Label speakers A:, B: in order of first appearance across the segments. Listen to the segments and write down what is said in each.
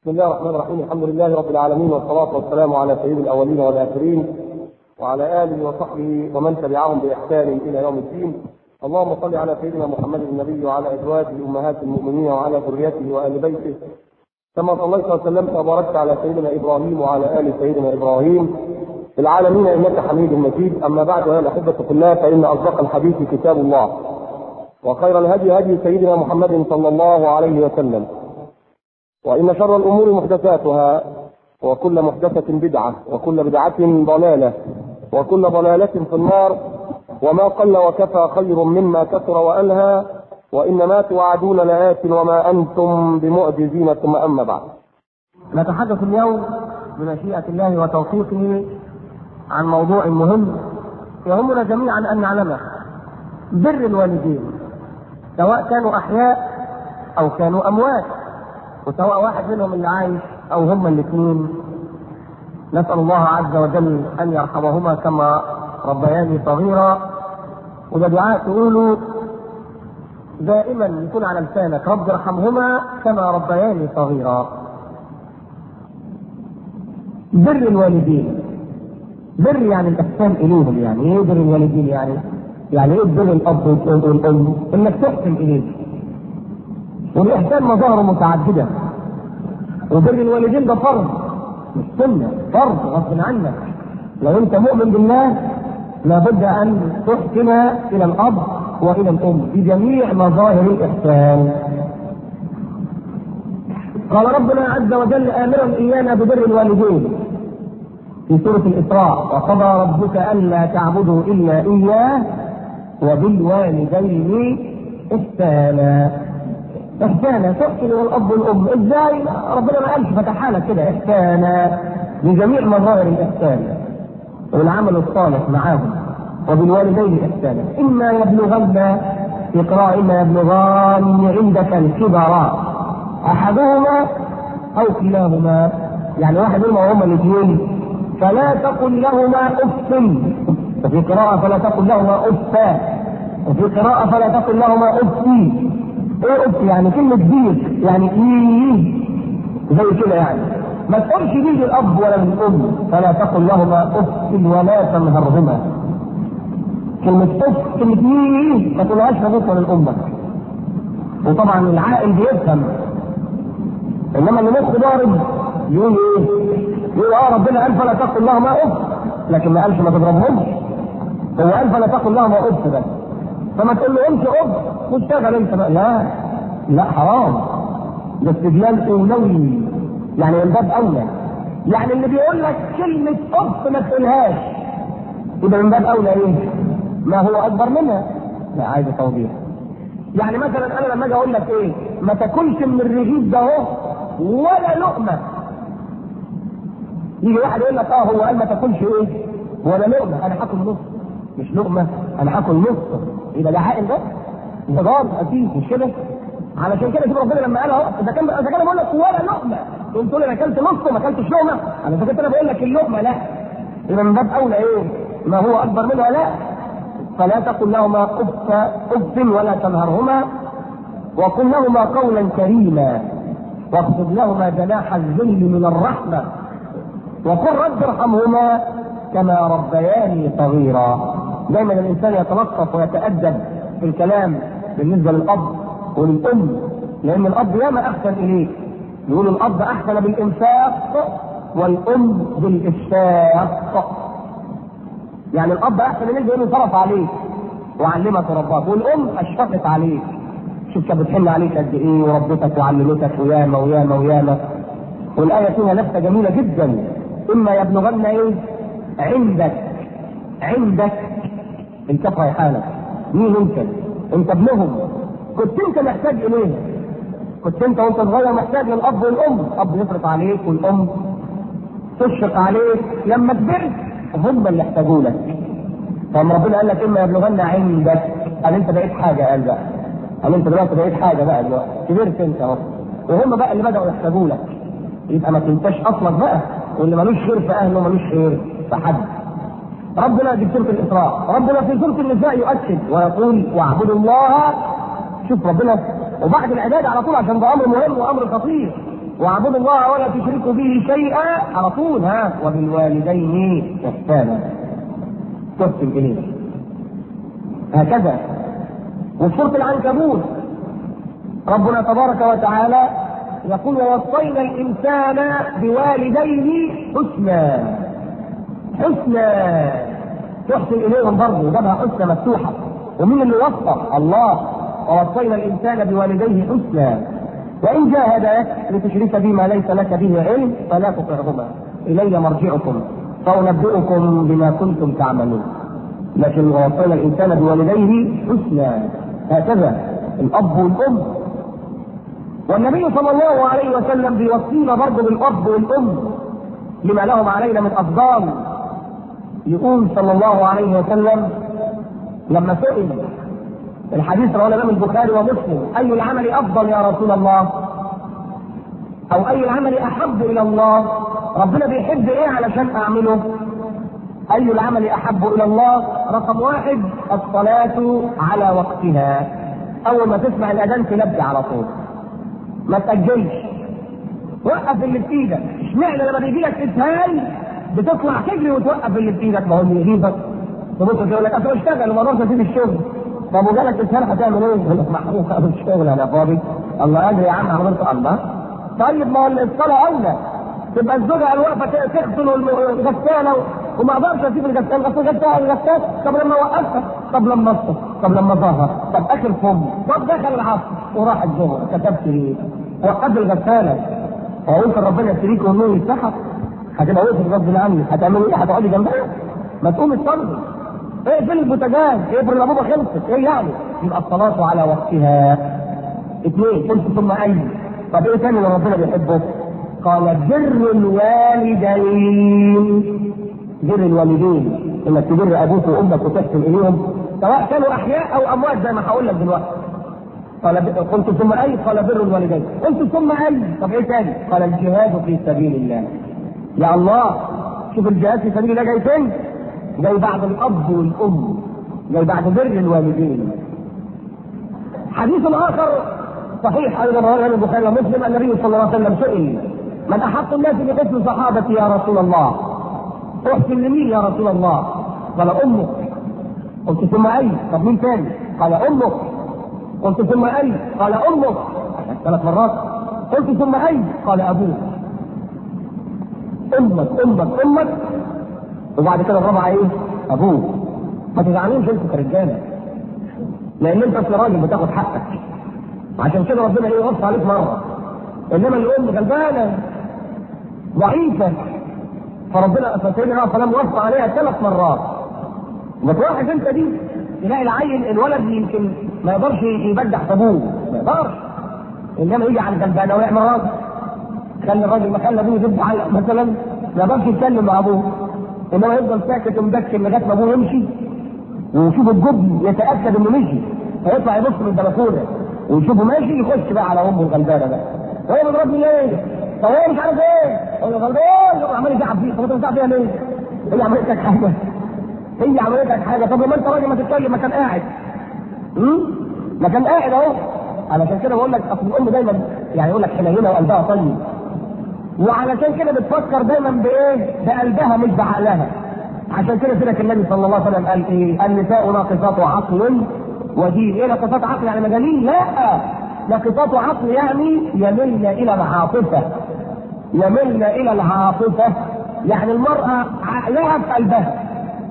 A: بسم الله الرحمن الرحيم الحمد لله رب العالمين والصلاة والسلام على سيد الأولين والآخرين وعلى آله وصحبه ومن تبعهم بإحسان إلى يوم الدين اللهم صل على سيدنا محمد النبي وعلى أزواجه أمهات المؤمنين وعلى ذريته وآل بيته كما صليت وسلمت وباركت على سيدنا إبراهيم وعلى آل سيدنا إبراهيم في العالمين إنك حميد مجيد أما بعد أيها الأحبة في الله فإن أصدق الحديث كتاب الله وخير الهدي هدي سيدنا محمد صلى الله عليه وسلم وإن شر الأمور محدثاتها وكل محدثة بدعة وكل بدعة ضلالة وكل ضلالة في النار وما قل وكفى خير مما كثر وألهى وإنما توعدون لآت وما أنتم بمعجزين ثم أما بعد
B: نتحدث اليوم بمشيئة الله وتوفيقه عن موضوع مهم يهمنا جميعا أن نعلمه بر الوالدين سواء كانوا أحياء أو كانوا أموات وسواء واحد منهم اللي عايش او هما الاثنين نسال الله عز وجل ان يرحمهما كما ربياني صغيرا وده دعاء تقوله دائما يكون على لسانك رب ارحمهما كما ربياني صغيرا بر الوالدين بر يعني الاحسان اليهم يعني ايه بر الوالدين يعني يعني ايه بر الاب والام انك تحسن اليه والاحسان مظاهره متعدده وبر الوالدين ده فرض مش سنه فرض غصب عنك لو انت مؤمن بالله لابد ان تحسن الى الاب والى الام بجميع مظاهر الاحسان قال ربنا عز وجل امرا ايانا ببر الوالدين في سورة الإسراء وقضى ربك ألا تعبدوا إلا إياه وبالوالدين إحسانا احسانا تحسن الى الاب والام ازاي ربنا ما قالش فتحها لك كده احسانا بجميع مظاهر الاحسان والعمل الصالح معاهم وبالوالدين احسانا اما يبلغن في قراءة اما يبلغان عندك الكبر احدهما او كلاهما يعني واحد منهم هما الاثنين فلا تقل لهما اف وفي قراءة فلا تقل لهما افا وفي قراءة فلا تقل لهما افي ايه اف يعني كلمة بيك يعني ايه زي كده يعني ما تقولش بيج الاب ولا الام فلا تقل لهما اف ولا تنهرهما كلمة اف كلمة ايه ما تقولهاش لابوك ولا لامك وطبعا العاقل بيفهم انما اللي مخه ضارب يقول ايه؟ يقول اه ربنا قال فلا تقل لهما اف لكن ما قالش ما تضربهمش هو قال فلا تقل لهما اف بس فما تقول له امشي اف واشتغل انت بقى لا لا حرام ده استدلال اولوي يعني من باب اولى يعني اللي بيقول لك كلمه اف ما تقولهاش يبقى من باب اولى ايه؟ ما هو اكبر منها لا عايز توضيح يعني مثلا انا لما اجي اقول لك ايه؟ ما تاكلش من الرغيف ده اهو ولا لقمه يجي واحد يقول لك اه هو قال ما تاكلش ايه؟ ولا لقمه انا هاكل نص مش لقمه انا هاكل نص يبقى ده عاقل ده؟ ده ضار اكيد مش كده؟ علشان كده شوف ربنا لما قال اهو اذا كان اذا كان بقول لك ولا لقمه تقوم تقول انا اكلت نص وما اكلتش لقمه انا اذا كنت انا بقول لك اللقمه لا يبقى من باب اولى ايه؟ ما هو اكبر منها لا فلا تقل لهما اف اف ولا تنهرهما وقل لهما قولا كريما واخفض لهما جناح الذل من الرحمه وقل رب ارحمهما كما ربياني صغيرا دايما الانسان يتلطف ويتادب في الكلام بالنسبه للاب وللام لان الاب ياما احسن اليك يقول الاب احسن بالانفاق والام بالاشفاق يعني الاب احسن اليك لانه صرف عليك وعلمك ورباك والام اشفقت عليك شوف كانت بتحن عليك قد ايه وربتك وعلمتك وياما وياما وياما والايه فيها لفته جميله جدا اما يبلغن ايه عندك عندك انت في حالك مين انت؟ انت ابنهم كنت انت محتاج اليه كنت انت وانت صغير محتاج للاب والام الاب يصرف عليك والام تشفق عليك لما كبرت هم اللي احتاجوا لك فلما ربنا قال لك اما يبلغن عندك قال انت بقيت حاجه قال بقى قال انت دلوقتي بقيت حاجه بقى دلوقتي كبرت انت اهو وهم بقى اللي بداوا يحتاجوا لك يبقى ما تنساش اصلك بقى واللي ملوش خير في اهله ملوش خير في حد ربنا في سوره الاسراء ربنا في سوره النساء يؤكد ويقول واعبدوا الله شوف ربنا وبعد العباده على طول عشان ده امر مهم وامر خطير واعبدوا الله ولا تشركوا به شيئا على طول ها وبالوالدين احسانا تحسن اليه هكذا وسوره العنكبوت ربنا تبارك وتعالى يقول ووصينا الانسان بوالديه حسنا حسنا تحسن اليهم برضه جابها حسنى مفتوحه ومين اللي وصى الله ووصينا الانسان بوالديه حسنا وان جاهداك لتشرك بما ليس لك به علم فلا تطعهما الي مرجعكم فانبئكم بما كنتم تعملون لكن ووصينا الانسان بوالديه حسنا هكذا الاب والام والنبي صلى الله عليه وسلم بيوصينا برضه بالاب والام لما لهم علينا من افضال يقول صلى الله عليه وسلم لما سئل الحديث رواه الامام البخاري ومسلم اي العمل افضل يا رسول الله او اي العمل احب الى الله ربنا بيحب ايه علشان اعمله اي العمل احب الى الله رقم واحد الصلاه على وقتها اول ما تسمع الاذان تلبي على طول ما تاجلش وقف اللي في ايدك اشمعنى لما بيجي لك اسهال بتطلع تجري وتوقف اللي في ايدك ما هو اللي يجيبك تبص تقول لك اصل اشتغل وما اقدرش اسيب الشغل طب وجالك اسهال هتعمل ايه؟ يقول لك محروق قوي الشغل انا فاضي الله ادري يا عم عملت الله طيب ما هو الصلاه اولى تبقى الزوجه الواقفه تغسل الغساله وما اقدرش اسيب الغساله اصل غساله الغساله طب لما وقفها طب لما اصطف طب لما ظهر طب اخر فم طب دخل العصر وراح الظهر كتبت ليه؟ وقف الغساله هو يمكن ربنا يشتريك والنور يفتحك هتبقى وقفت غصب عنك هتعمل ايه؟ هتقعدي جنبها؟ ما تقوم تصلي ايه فين البوتاجاز؟ ايه في الانبوبه خلصت؟ ايه يعني؟ يبقى الصلاه على وقتها. اثنين قلت ثم اي طب ايه تاني اللي ربنا بيحبه؟ قال بر الوالدين بر الوالدين انك تبر ابوك وامك وتحسن اليهم سواء كانوا احياء او اموات زي ما هقول لك دلوقتي قال قلت ثم اي قال بر الوالدين قلت ثم اي طب ايه تاني قال الجهاد في سبيل الله يا الله شوف الجهاد في سبيل الله جاي فين جاي بعد الاب والام جاي بعد بر الوالدين حديث اخر صحيح ايضا رواه البخاري ومسلم النبي صلى الله عليه وسلم سئل من احق الناس بحسن صحابتي يا رسول الله احسن لمين يا رسول الله قال امك قلت ثم اي طب مين تاني قال امك قلت ثم اي قال امك ثلاث مرات قلت ثم اي قال ابوك امك امك امك وبعد كده الرابعه ايه ابوك ما تزعلوش انتوا كرجاله لان انت اصل راجل بتاخد حقك عشان كده ربنا ايه يوصي عليك مره انما الام غلبانه ضعيفه فربنا سيدنا عليه السلام وصى عليها ثلاث مرات بتلاحظ انت دي تلاقي العيل الولد يمكن ما يقدرش يبدع في ابوه ما يقدرش انما يجي على الغلبانه ويعمل راجل خلي الراجل ما خلى ابوه يدب علق مثلا ما يقدرش يتكلم مع ابوه انما يفضل ساكت ومدكن لغايه ما ابوه يمشي ويشوف الجبن يتاكد انه مشي فيطلع يبص من البلكونه ويشوفه ماشي يخش بقى على امه الغلبانه بقى وهي بتضربني ليه؟ طب هو مش عارف ايه؟ هو غلبان يقوم عمال يزعق فيه طب انت بتزعق فيها ليه؟ هي عملت لك حاجه هي عملت لك حاجه طب لما انت راجل ما تتكلم ما كان قاعد امم ما كان قاعد اهو علشان كده بقول لك اصل الام دايما يعني يقول لك حنينه وقلبها طيب وعلشان كده بتفكر دايما بايه؟ بقلبها مش بعقلها عشان كده سيدك النبي صلى الله عليه وسلم قال ايه؟ النساء ناقصات عقل ودين، ايه ناقصات عقل يعني مجانين؟ لا ناقصات عقل يعني يملن الى العاطفه يملن الى العاطفه يعني المراه عقلها في قلبها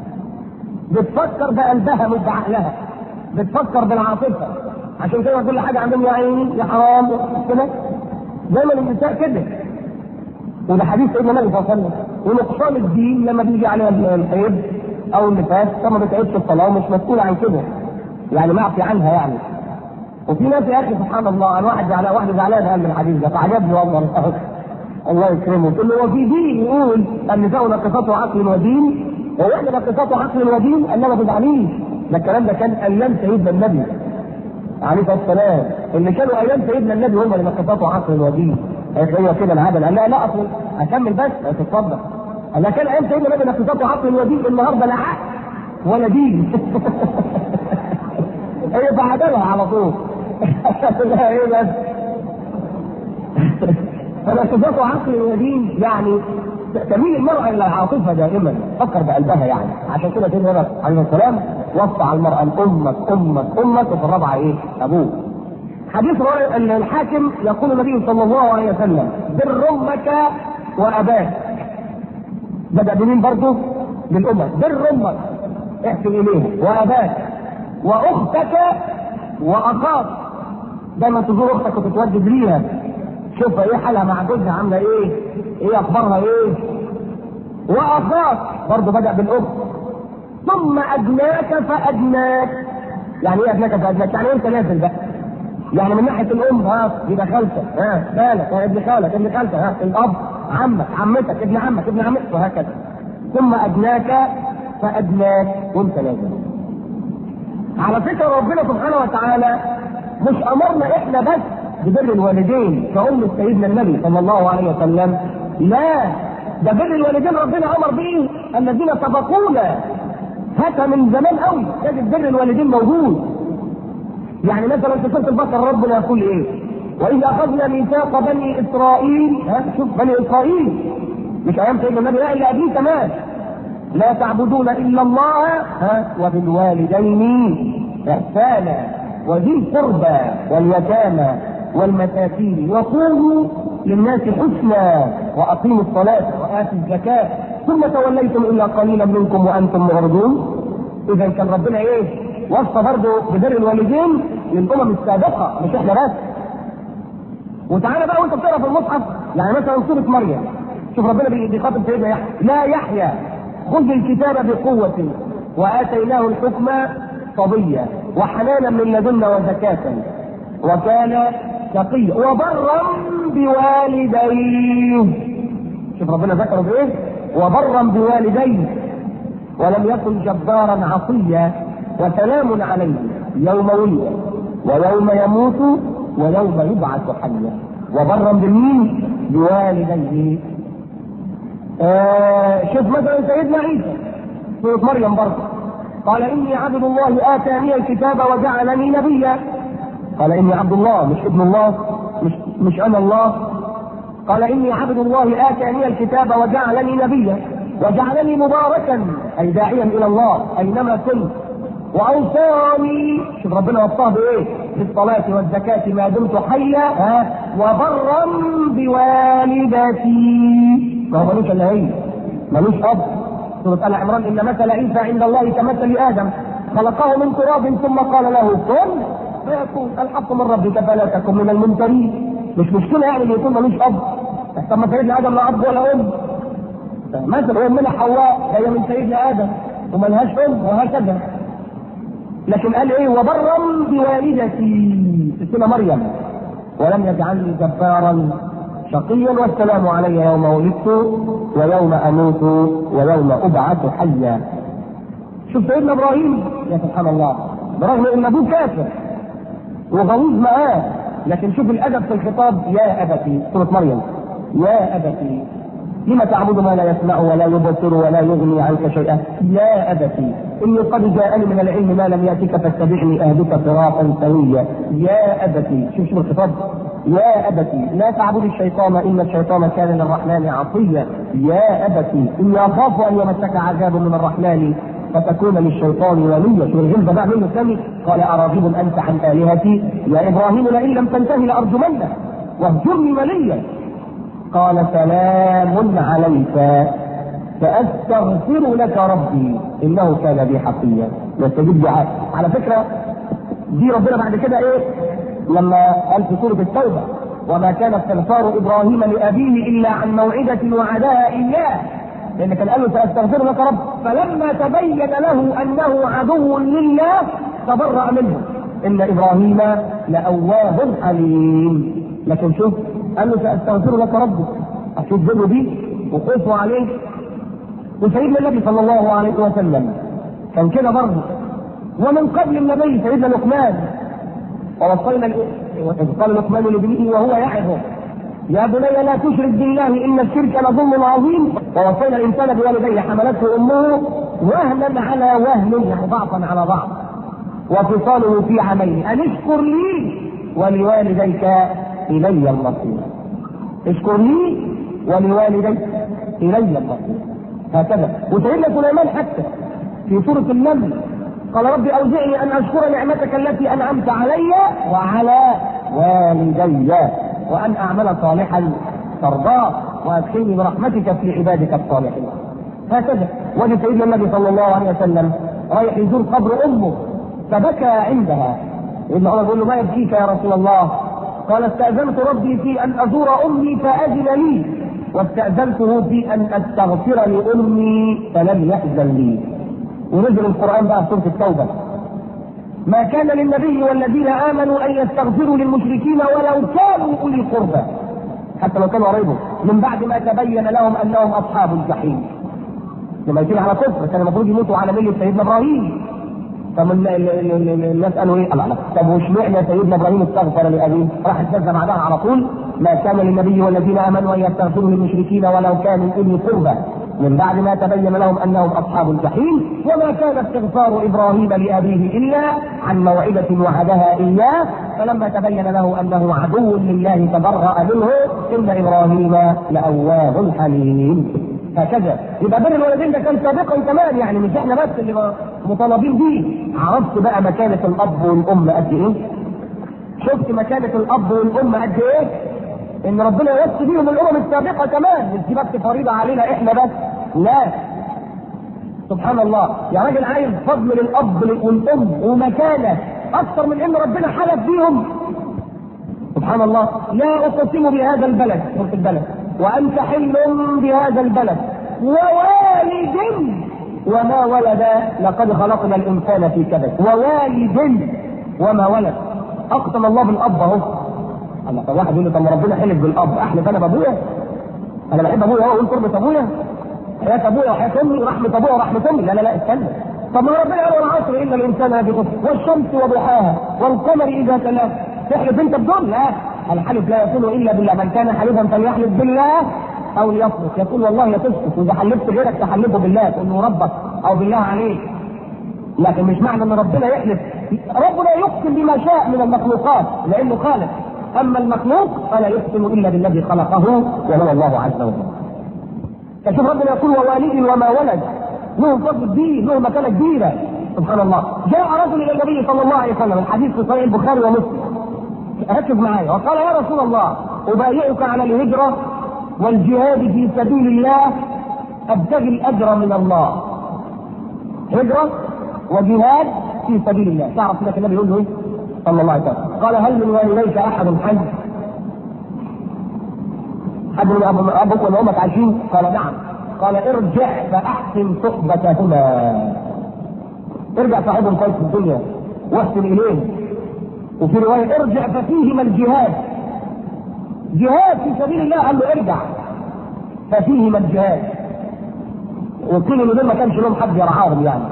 B: بتفكر بقلبها مش بعقلها بتفكر بالعاطفه عشان كده كل حاجه عندهم يا عيني يا حرام كده دايما النساء كده وده حديث سيدنا النبي صلى الله عليه وسلم ونقصان الدين لما بيجي عليها الحيض او النفاس فما بتعيدش الصلاه ومش مسؤول عن كده يعني معفي عنها يعني وفي ناس يا اخي سبحان الله انا واحد زعلان واحد زعلان قال من الحديث ده فعجبني والله الله يكرمه تقول له هو في دين يقول النساء ناقصات عقل ودين هو احنا ناقصات عقل ودين قال ما تزعليش ده الكلام ده كان ايام سيدنا النبي عليه الصلاه والسلام اللي كانوا ايام سيدنا النبي هم اللي ناقصات عقل ودين هو كده العدل قال لا لا اصل اكمل بس اتفضل قال كان ايام سيدنا النبي ناقصات عقل ودين النهارده لا عقل ولا دين هي بعدلها على طول لا ايه بس فالارتباط عقلي ودين يعني تميل المرأة إلى العاطفة دائما فكر بقلبها يعني عشان كده سيدنا النبي عليه السلام وصى على المرأة أمك أمك أمك وفي الرابعة إيه؟ أبوك حديث رواه الحاكم يقول النبي صلى الله عليه وسلم بر أمك وأباك بدأ بمين برضه؟ بالأمة بر أمك احسن إليها وأباك وأختك وأخاك دايما تزور أختك وتتوجد ليها شوف ايه حالها مع جوزها عامله ايه؟ ايه اخبارها ايه؟ واخاك برضه بدا بالاخت ثم ادناك فادناك يعني ايه ادناك فادناك؟ يعني انت نازل بقى يعني من ناحيه الام ها يبقى خالتك ها خالك ها ابن خالك ابن خالتك ها الاب عمك عمتك ابن عمك ابن عمتك وهكذا ثم ادناك فادناك وانت نازل على فكره ربنا سبحانه وتعالى مش امرنا احنا بس ببر الوالدين كأم سيدنا النبي صلى الله عليه وسلم لا ده بر الوالدين ربنا امر به الذين سبقونا هاتها من زمان قوي تجد بر الوالدين موجود يعني مثلا في سوره البقره ربنا يقول ايه؟ واذا اخذنا ميثاق بني اسرائيل ها شوف بني اسرائيل مش ايام سيدنا النبي لا اللي قبليه كمان لا تعبدون الا الله ها وبالوالدين احسانا وذي القربى واليتامى والمساكين وقولوا للناس حسنا واقيموا الصلاه واتوا الزكاه ثم توليتم الا قليلا منكم وانتم معرضون اذا كان ربنا ايه وصى برضه ببر الوالدين للامم السابقه مش احنا بس وتعالى بقى وانت بتقرا في المصحف يعني مثلا سوره مريم شوف ربنا بيخاطب سيدنا يحيى لا يحيى خذ الكتاب بقوه واتيناه الحكم صبيا وحنانا من لدنا وزكاه وكان تقيا وبرا بوالديه شوف ربنا ذكره بايه وبرا بوالديه ولم يكن جبارا عصيا وسلام عليه يوم ولد ويوم يموت ويوم يبعث حيا وبرا بمين بوالديه آه شوف مثلا سيدنا عيسى سورة مريم برضه قال إني عبد الله آتاني الكتاب وجعلني نبيا قال إني عبد الله مش ابن الله مش مش أنا الله قال إني عبد الله آتاني الكتاب وجعلني نبيا وجعلني مباركا أي داعيا إلى الله أينما كنت وأوصاني شوف ربنا وصاه بإيه؟ بالصلاة والزكاة ما دمت حيا ها وبرا بوالدتي ما هو ملوش إلا هي ملوش أب سورة آل عمران إن مثل عيسى عند الله كمثل آدم خلقه من تراب ثم قال له كن فيكون الحق من ربك فلا تكن من الممترين مش مشكلة يعني إن يكون ملوش أب طب ما سيدنا آدم لا أب ولا أم مثلا أمنا حواء هي من سيدنا آدم وملهاش أم وهكذا لكن قال ايه وبرا بوالدتي ستنا مريم ولم يجعلني جبارا شقيا والسلام علي يوم ولدت ويوم اموت ويوم ابعث حيا شوف سيدنا ابراهيم يا سبحان الله برغم ان ابوه كافر وغلوظ معاه لكن شوف الادب في الخطاب يا ابتي سوره مريم يا ابتي لم تعبد ما لا يسمع ولا يبصر ولا يغني عنك شيئا يا ابتي اني قد جاءني من العلم ما لم ياتك فاتبعني اهدك صراطا سويا يا ابتي شوف شوف الخطاب يا ابتي لا تعبد الشيطان ان الشيطان كان للرحمن عصيا يا ابتي اني اخاف ان يمسك عذاب من الرحمن فتكون للشيطان وليا شو الغلبة بقى منه ثاني قال أراغب أنت عن آلهتي يا إبراهيم لئن لم تنتهي لأرجمنك واهجرني مليا قال سلام عليك سأستغفر لك ربي إنه كان بي حفيا يستجيب دعاء على فكرة دي ربنا بعد كده إيه لما قال في سورة التوبة وما كان استغفار إبراهيم لأبيه إلا عن موعدة وعدها إياه لأن كان قال له سأستغفر لك رب فلما تبين له أنه عدو لله تبرأ منه إن إبراهيم لأواه حليم لكن شوف قال له سأستغفر لك ربك أشوف ذنبه دي وخوفه عليه وسيدنا النبي صلى الله عليه وسلم كان كده برضه ومن قبل النبي سيدنا لقمان ووصينا إذ قال لقمان لابنه وهو يعظه يا بني لا تشرك بالله ان الشرك لظلم عظيم ووصينا الانسان بوالديه حملته امه وهنا على وهن يعني ضعفا على ضعف وفصاله في عامين ان اشكر لي ولوالديك الي المصير اشكر لي ولوالديك الي المصير هكذا وسيدنا سليمان حتى في سوره النمل قال رب اوزعني ان اشكر نعمتك التي انعمت علي وعلى والدي وان اعمل صالحا ترضاه وادخلني برحمتك في عبادك الصالحين هكذا وجد سيدنا النبي صلى الله عليه وسلم رايح يزور قبر امه فبكى عندها ابن عمر يقول له ما يبكيك يا رسول الله قال استاذنت ربي في ان ازور امي فاذن لي واستاذنته في ان استغفر لامي فلم ياذن لي ونزل القران بقى سوره التوبه ما كان للنبي والذين امنوا ان يستغفروا للمشركين ولو كانوا اولي قربى حتى لو كانوا قريبهم من بعد ما تبين لهم انهم اصحاب الجحيم لما يكون على كفر كان المفروض يموتوا على مله سيدنا ابراهيم طب الناس قالوا ايه؟ الله طب واشمعنى سيدنا ابراهيم استغفر لابيه؟ راح استاذن بعدها على طول ما كان للنبي والذين امنوا ان يستغفروا للمشركين ولو كانوا اولي قربى من بعد ما تبين لهم انهم اصحاب الجحيم وما كان استغفار ابراهيم لابيه الا عن موعده وعدها اياه فلما تبين له انه عدو لله تبرأ منه ان ابراهيم لاواه حليم هكذا يبقى بر الوالدين ده كان سابقا كمان يعني مش احنا بس اللي مطالبين بيه عرفت بقى مكانه الاب والام قد ايه؟ شفت مكانه الاب والام قد ايه؟ ان ربنا يوصي بيهم الامم السابقه كمان مش دي بس فريضه علينا احنا بس لا سبحان الله يا راجل عايز فضل للاب والام ومكانه اكثر من ان ربنا حلف بيهم سبحان الله لا اقسم بهذا البلد في البلد وانت حل بهذا البلد ووالد وما ولد لقد خلقنا الانسان في كبد ووالد وما ولد اقسم الله بالاب اهو الله طب واحد يقول لي طب ربنا حلف بالاب احلف انا بابويا انا بحب ابويا اهو اقول قربة ابويا حياة ابويا وحياة امي ورحمة ابويا ورحمة امي لا لا لا استنى طب ما ربنا قال والعصر ان الانسان لفي خسر والشمس وضحاها والقمر اذا تلاها تحلف انت بدون لا الحلف لا يكون الا بالله من كان حليفا فليحلف بالله او ليصمت يقول والله لا تسكت واذا حلفت غيرك تحلفه بالله تقول له ربك او بالله عليك لكن مش معنى ان ربنا يحلف ربنا يقسم بما شاء من المخلوقات لانه خالق اما المخلوق فلا يقسم الا بالذي خلقه وهو الله عز وجل فشوف ربنا يقول ووالد وما ولد له فضل كبير له مكانه كبيره سبحان الله جاء رجل الى النبي صلى الله عليه وسلم الحديث في صحيح البخاري ومسلم ركز معايا وقال يا رسول الله ابايعك على الهجره والجهاد في سبيل الله ابتغي الاجر من الله هجره وجهاد في سبيل الله تعرف كده النبي يقول له ايه صلى الله عليه وسلم قال هل من والديك احد حج حد من ابو ابوك ولا امك عايشين قال نعم قال ارجع فاحسن صحبتهما ارجع صاحبهم كويس في الدنيا واحسن اليه وفي روايه ارجع ففيهما الجهاد جهاد في سبيل الله قال له ارجع ففيهما الجهاد وقيل ان دول ما كانش لهم حد يرعاهم يعني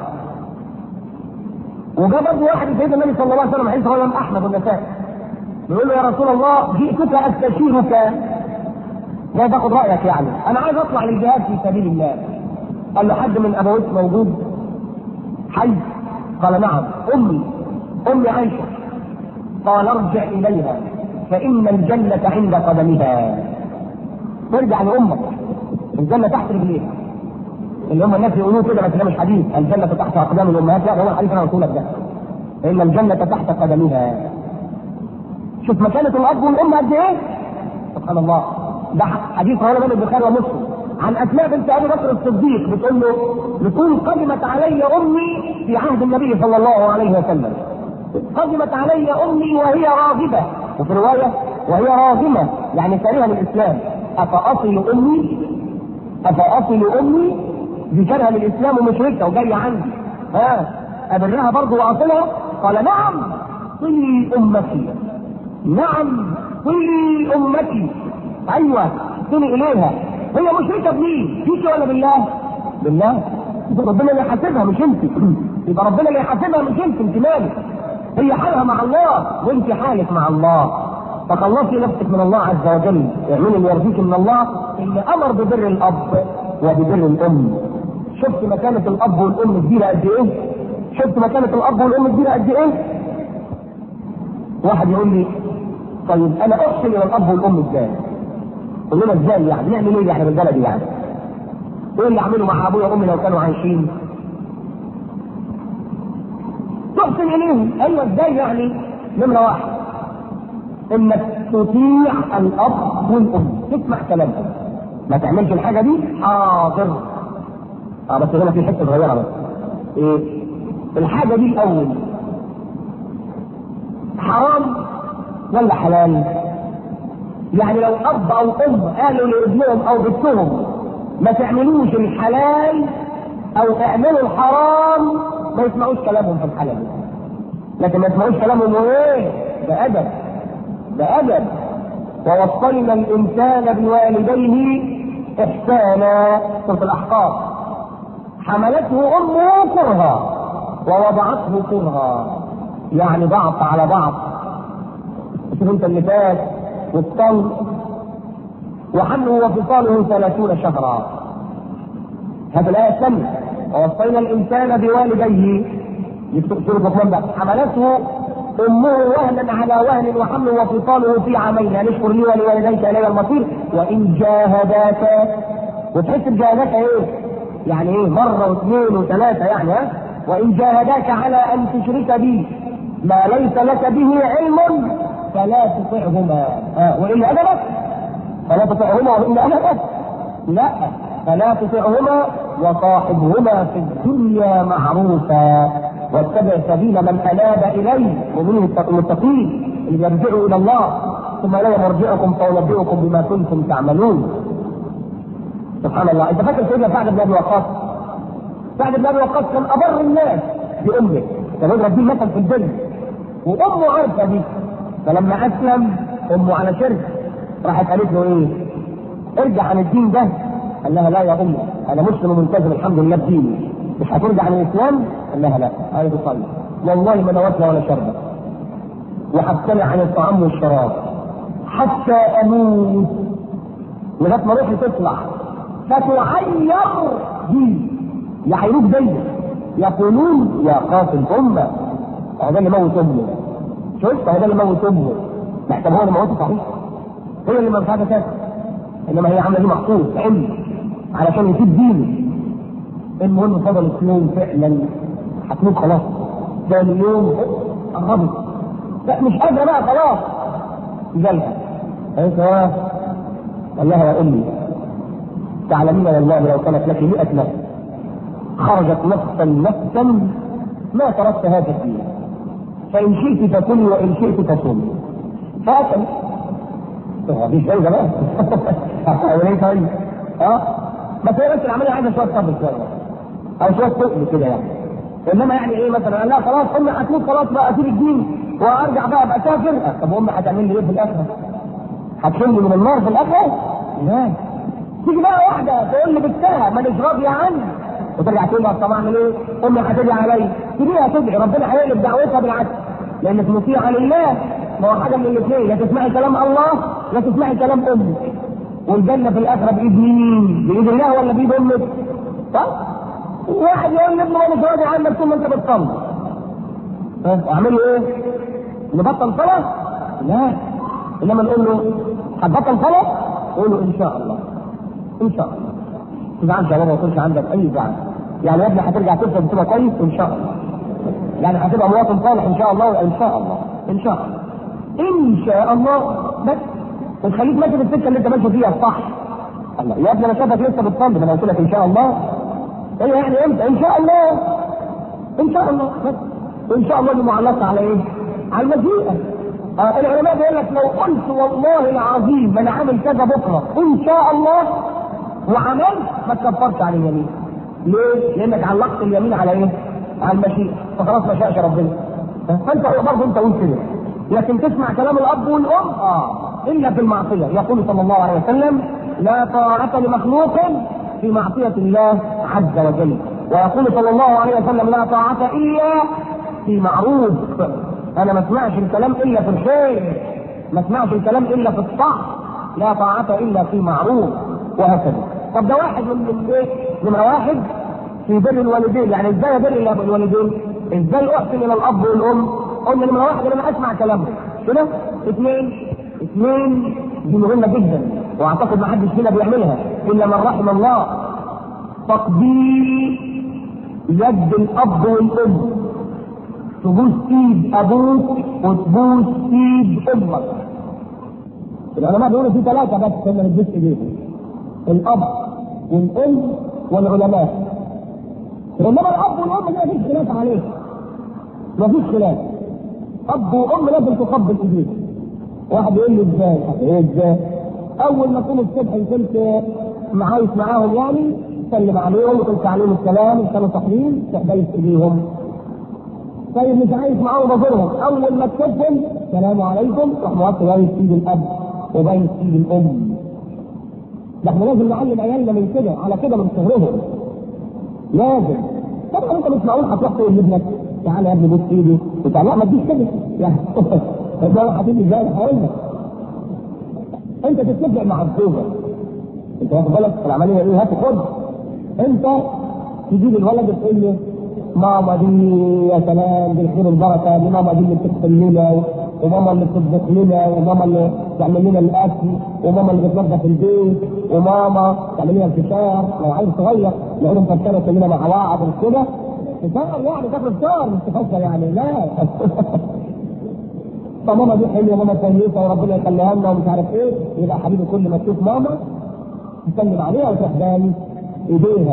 B: وجاء برضه واحد سيدنا النبي صلى الله عليه وسلم حديث رواه الامام احمد والنسائي بيقول له يا رسول الله جئتك استشيرك لا تاخد رايك يعني انا عايز اطلع للجهاد في سبيل الله قال له حد من ابويك موجود حي قال نعم امي امي عائشه قال ارجع اليها فان الجنه عند قدمها ترجع لامك الجنه تحت رجليك اللي هم الناس يقولوه كده بس ده مش حديث الجنه تحت اقدام الامهات لا ده هو الحديث انا قلت لك ده ان الجنه تحت قدمها شوف مكانه الاب والام قد ايه سبحان الله ده حديث رواه الامام البخاري ومسلم عن اسماء بنت ابي بكر الصديق بتقول له بتقول قدمت علي امي في عهد النبي صلى الله عليه وسلم قدمت علي امي وهي راغبه وفي روايه وهي راغمه يعني كارهه للاسلام افاصل امي افاصل امي دي كارهه للاسلام ومشركه وجايه عندي ها ابرها برضه واصلها قال نعم صلي امتي نعم صلي امتي ايوه صلي اليها هي مشركه بمين؟ فيك ولا بالله؟ بالله يبقى ربنا اللي يحاسبها مش انت يبقى ربنا اللي يحاسبها مش انت انت مالك هي حالها مع الله وانت حالك مع الله فخلصي نفسك من الله عز وجل اعملي اللي يرضيك من الله اللي امر ببر الاب وببر الام شفت مكانة الاب والام كبيرة قد ايه؟ شفت مكانة الاب والام كبيرة قد ايه؟ واحد يقول لي طيب انا احسن الى الاب والام ازاي؟ قول لنا ازاي يعني نعمل ايه يعني بالبلدي يعني؟ ايه اللي اعمله مع ابويا وامي لو كانوا عايشين؟ تحسن اليهم ايوه ازاي يعني؟ نمره واحد انك تطيع الاب والام تسمع كلامهم ما تعملش الحاجه دي حاضر اه بس هنا في حته صغيره بس ايه الحاجه دي الاول حرام ولا حلال يعني لو اب او ام قالوا لابنهم او بنتهم ما تعملوش الحلال او اعملوا الحرام ما يسمعوش كلامهم في الحلال لكن ما يسمعوش كلامهم وايه بأدب بأدب ووصينا الإنسان بوالديه إحسانا سورة الأحقاف حملته أمه كرها ووضعته كرها يعني ضعف على ضعف شوف انت اللي فات والطلق وحمله وفصاله ثلاثون شهرا هذا الآية الثانية ووصينا الإنسان بوالديه سورة لقمان بقى حملته أمه وهنا على وهن وحمله وفصاله في عامين أن اشكر لي ولوالديك إلي المصير وإن جاهداك وتحس بجاهداك إيه؟ يعني إيه مرة واثنين وثلاثة يعني ها؟ وإن جاهداك على أن تشرك بي ما ليس لك به علم فلا تطعهما آه وإن أدبك فلا تطعهما وإن أدبك لا فلا تطعهما وصاحبهما في الدنيا معروفا واتبع سبيل من اناب اليه ومنه المتقين اللي يرجعوا الى الله ثم لا مرجعكم فينبئكم بما كنتم تعملون سبحان الله انت فاكر سيدنا سعد بن ابي وقاص سعد بن ابي وقاص كان ابر الناس بامه كان يضرب بيه مثل في الدنيا وامه عارفه دي فلما اسلم امه على شرك راحت قالت له ايه؟ ارجع عن الدين ده قال لها لا يا امي انا مسلم ملتزم الحمد لله بديني مش هترجع عن الاسلام؟ قال لها لا انا بصلي والله ما نوتنا ولا شربت وهبتلع عن الطعام والشراب حتى اموت لغايه ما روحي تطلع فتعير دي يعيروك دايما يقولون يا قاتل امه هو ده اللي موت امه شفت هو ده اللي موت امه محتاج هو اللي موته صحيح هو اللي ما فيهاش اساسا انما هي عامله دي مخصوص علم علشان يفيد دينه المهم فضلت يوم فعلا هتموت خلاص ثاني يوم قربت لا مش قادره بقى خلاص جالها قالت له قال لها يا امي تعلمين والله لو كانت لك 100 نفس خرجت نفسا نفسا ما تركت هذا الدين فان شئت فكلي وان شئت فصومي فاكل مش جاي بقى ايه طيب اه بس هي بس العمليه عايزه شويه صبر شويه او شويه تقل كده يعني انما يعني ايه مثلا لا خلاص امي هتموت خلاص بقى اسيب الدين وارجع بقى ابقى اسافر طب امي هتعمل لي ايه في الاخره؟ هتشيلني من النار في الاخره؟ لا تيجي بقى واحده تقول لي بنتها مانيش راضيه عني وترجع تقول لها طب اعمل ايه؟ امي هتدعي عليا تجيها تدعي ربنا هيقلب دعوتها بالعكس لانك مطيعه لله ما هو حاجه من الاثنين لا تسمعي كلام الله لا تسمعي كلام امك والجنه في الاخره بايد مين؟ بايد الله ولا بايد امك؟ صح؟ واحد يقول لابنه انا مش راضي عنك طول ما انت بتصلي. اعملوا ايه؟ نبطل صلاه؟ لا انما نقول له هتبطل صلاه؟ قول له ان شاء الله. ان شاء الله. ما تزعلش يا بابا ما يكونش عندك اي زعل. يعني يا ابني هترجع تفهم تبقى كويس ان شاء الله. يعني هتبقى مواطن صالح ان شاء الله ان شاء الله ان شاء الله. ان شاء الله بس وتخليك ماشي في السكه اللي انت ماشي فيها الصح. الله يا ابني انا شايفك لسه بتصلي ما انا قلت لك ان شاء الله. ايه يعني امتى؟ ان شاء الله. ان شاء الله بس. ان شاء الله دي معلقه على ايه؟ على المشيئه. آه العلماء بيقول لك لو قلت والله العظيم انا عامل كذا بكره ان شاء الله وعملت ما تكفرش عن اليمين. ليه؟ لانك علقت اليمين على ايه؟ على المشيئه فخلاص ما شاءش ربنا. فانت برضه انت قول كده. لكن تسمع كلام الاب والام اه الا في المعصيه يقول صلى الله عليه وسلم لا طاعه لمخلوق في معصيه الله عز وجل ويقول صلى الله عليه وسلم لا طاعه الا في معروف انا ما اسمعش الكلام الا في الخير ما اسمعش الكلام الا في الصح لا طاعه الا في معروف وهكذا طب ده واحد من البيت نمره واحد في بر الوالدين يعني ازاي ابر الوالدين ازاي احسن الى الاب والام قلنا نمره واحد لما اسمع كلامهم كده اثنين اثنين دي مهمه جدا واعتقد ما حدش فينا بيعملها الا من رحم الله تقبيل يد الاب والام تبوس ايد ابوك وتبوس ايد امك العلماء بيقولوا في ثلاثه بس كنا بتبوس ايديهم الاب والام والعلماء انما الاب والام ما فيش خلاف عليه ما فيش خلاف اب وام لازم تقبل ايديك واحد يقول لي ازاي؟ ايه ازاي؟ اول ما تقوم الصبح كنت معايش معاهم يعني تسلم عليهم وتلقى عليهم السلام كانوا صاحيين تحبيس ايديهم طيب مش عايش معاهم بزورهم اول ما تشوفهم السلام عليكم روح موطي بايس ايد الاب وبايس ايد الام ده احنا لازم نعلم عيالنا من كده على كده من صغرهم لازم طبعا انت مش معقول هتروح تقول لابنك تعالى يا ابني بص ايدي وتعالى لا ما تجيش كده يعني ده هتيجي ازاي هقول لك انت تتفق مع الزوجه انت واخد بالك العمليه ايه هات خد انت تجيب الولد تقول له ماما دي يا سلام بالخير والبركه دي ماما دي اللي بتغسل لنا وماما اللي بتطبخ لنا وماما اللي تعمل لنا الاكل وماما اللي بتنظف البيت وماما تعمل لنا الفطار لو عايز صغير نقول مفكره كلنا مع بعض وكده فطار يعني تاكل فطار مش تفكر يعني لا فماما دي حلوه ماما كويسه وربنا يخليها لنا ومش عارف ايه يبقى حبيبي كل ما تشوف ماما تسلم عليها وتروح بالي ايديها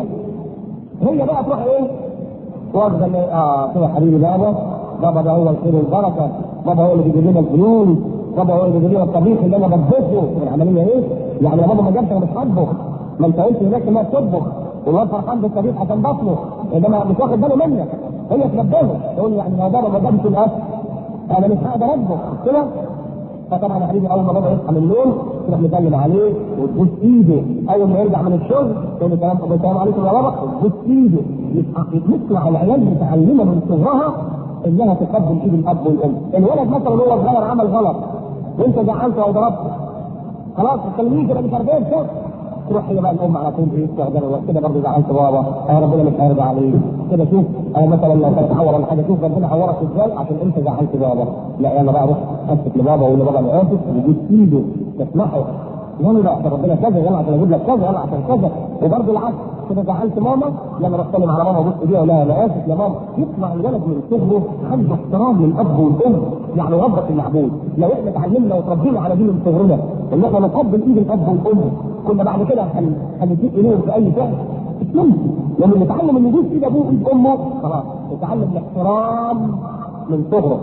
B: هي بقى تروح ايه؟ واخده اللي- اه كده حبيبي بابا بابا ده هو الخير والبركه بابا هو اللي بيجيب لنا الفلوس بابا هو اللي بيجيب لنا الطبيخ اللي انا بطبخه العمليه ايه؟ يعني لو بابا ما جابش انا مش هطبخ ما انت قلت هناك انها بتطبخ والواد فرحان بالطبيخ عشان بطبخ انما مش واخد باله منك هي تنبهه تقول يعني لو بابا ما جابش الاكل انا مش هقدر اطبخ كده فطبعا يا حبيبي اول ما بابا يصحى من النوم تروح مسلم عليه وتبوس ايده اول ما يرجع من الشغل تقول له سلام السلام عليكم يا بابا وتبوس ايده يبقى يطلع العيال متعلمه من صغرها انها تقبل ايد الاب والام الولد مثلا وهو صغير عمل غلط وانت زعلته او ضربته خلاص ما تكلمنيش يبقى مش عارف ايه كده تروح هي بقى الام على طول ايه تاخدها كده برضه زعلت بابا اه ربنا مش هيرضى عليك كده شوف اه مثلا لو كانت عور ولا حاجه شوف ربنا عورك ازاي عشان انت زعلت بابا لا يلا بقى روح امسك لبابا وقول لبابا انا اسف وجود ايده تسمحه يلا عشان ربنا كذا يلا عشان اجيب لك كذا يلا عشان كذا وبرضه العكس كده زعلت ماما يلا روح سلم على ماما وبص ايديها ولا انا اسف يا ماما يطلع الولد من صغره عنده احترام للاب والام يعني ربك المعبود لو احنا اتعلمنا وتربينا على دي من صغرنا ان احنا نقبل ايد الاب والام كنا بعد كده هن- هنسيء اليهم في اي فعل مش ممكن لما نتعلم ان يجوز ايد ابوه وايد امه خلاص نتعلم الاحترام من صغره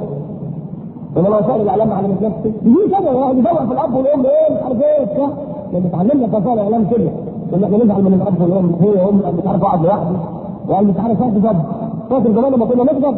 B: ولما وسائل الاعلام على نفسه يجي كده يعني يدور في الاب والام ايه مش عارف ايه بتاع لان اتعلمنا في وسائل الاعلام كده ان احنا نزعل من الاب والام هي ام مش عارف اقعد لوحدي وقال مش عارف اهدي جد فاكر زمان لما كنا نكذب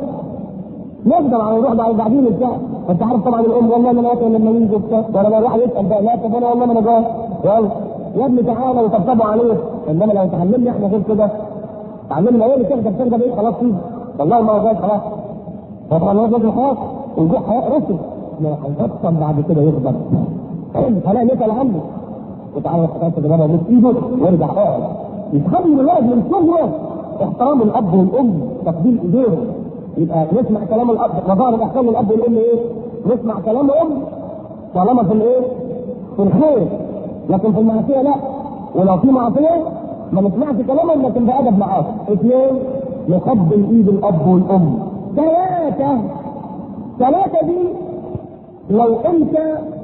B: نقدر على نروح مع بعدين وبتاع انت عارف طبعا الام والله ما انا واكل لما يجي وبتاع ولا ما الواحد يسال بقى لا طب انا والله ما انا جاي يلا يا ابني تعالى وطبطبوا عليه انما لو تعلمنا احنا غير كده تعلمنا ايه اللي تقدر تقدر ايه خلاص فيه والله ما هو جاي خلاص طبعا هو لازم خلاص ويجوع حياة رسل ما هيحصل بعد كده يغضب فلا يسأل عنه وتعالى خلاص يا بابا بص ايده وارجع اقعد يتخلي الولد من صغره احترام الاب والام تقبيل ايديهم يبقى نسمع كلام الاب مظاهر احكام الاب والام ايه؟ نسمع كلامهم طالما في الايه؟ في الخير لكن في المعصيه لا ولو في معصيه ما نسمعش كلامهم لكن بادب معاه اثنين نقبل ايد الاب والام ثلاثه ثلاثه دي لو انت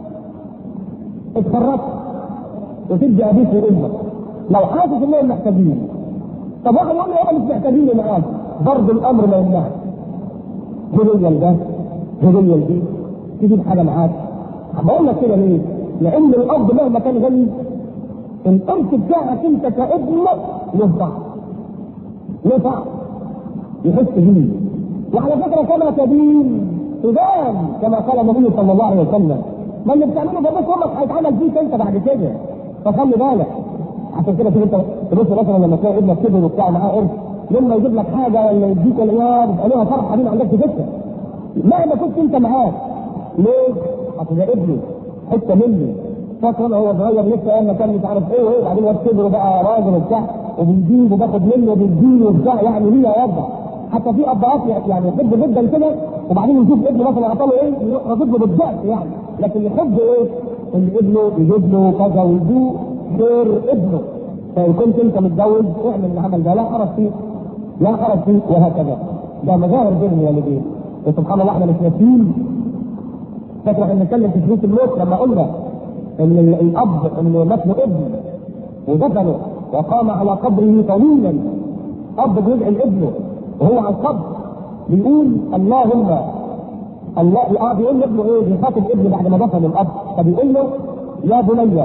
B: اتخرجت وتدي ابيك وامك لو حاسس انهم محتاجين طب واحد يقول لي هم مش محتاجين معاك برضه الامر ما يمنعش هديه لده هديه لدي تجيب حاجه معاك بقول لك كده ليه؟ لان الاب مهما كان غني الارث بتاعك انت كابن ينفع ينفع يحس بيه وعلى فكره كما تدين تدان كما قال النبي صلى الله عليه وسلم ما اللي بتعمله في ابوك وامك هيتعمل فيك انت بعد كده فخلي بالك عشان كده تيجي انت تبص مثلا لما تلاقي ابنك كبر وبتاع معاه قرش لما يجيب لك حاجه ولا يديك ولا يا بيبقى لها فرحه دي ما عندكش فكره مهما كنت انت معاه ليه؟ اصل ده ابني حته مني فتره انا هو صغير لسه انا كان مش عارف ايه وايه وبعدين واد كبر وبقى راجل وبتاع وبيجيب وباخد منه وبيديني وبتاع يعني هي يرضى حتى في ابهات يعني يحب جدا كده وبعدين يشوف ابنه مثلا عطاله ايه يروح رافض له بالضعف يعني لكن يحب ايه؟ ان ابنه يجيب له كذا ويدوق خير ابنه فان كنت انت متجوز اعمل العمل ده لا حرج فيه لا حرج فيه وهكذا ده مظاهر بين الوالدين وسبحان الله احنا مش ناسيين فاكر احنا بنتكلم في شروط الموت لما قلنا ان الاب انه مات له ابن ودفنه وقام على قبره طويلا اب بيدعي لابنه وهو على القبر بيقول اللهم الله اه بيقول لابنه ايه بيخاطب ابنه بعد ما دفن الاب فبيقول له يا بني